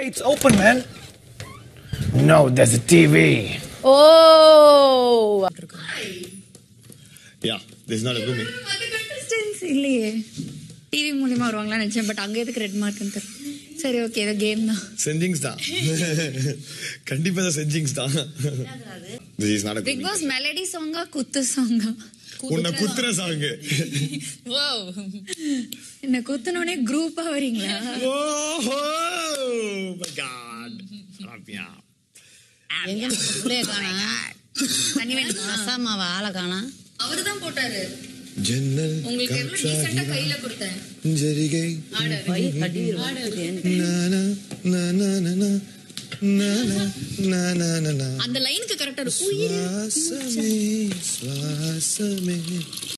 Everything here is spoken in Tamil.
Hey, it's open, man. No, there's a TV. Oh Yeah, there's not a room. contestants இல்லையே டிவி மூலியமா வருவாங்களான்னு நினைச்சேன் பட் அங்க எதுக்கு ரெட் மார்க்னு தெரியல சரி ஓகே ஏதோ கேம் தான் செஞ்சிங்ஸ் தான் கண்டிப்பா தான் செஞ்சிங்ஸ் தான் this is not a Bigg Boss melody சாங்கா குத்து சாங்கா உன்னை குத்துற சாங் என்ன குத்துனோடனே குரூப்பா வரீங்களா ஓஹோ மை காட் ராபியா எங்க புள்ளைய காணா தண்ணி வேணுமா அசாமாவ ஆளை காணா அவரு தான் போட்டாரு ஜன்னல் உங்களுக்கு எவ்வளவு டீசெண்டா கையில கொடுத்தேன் ஜரிகை பை கட்டிடுவேன் நானா நானா நானா நானா நானா நானா அந்த லைனுக்கு கரெக்டா இருக்கும் சுவாசமே சுவாசமே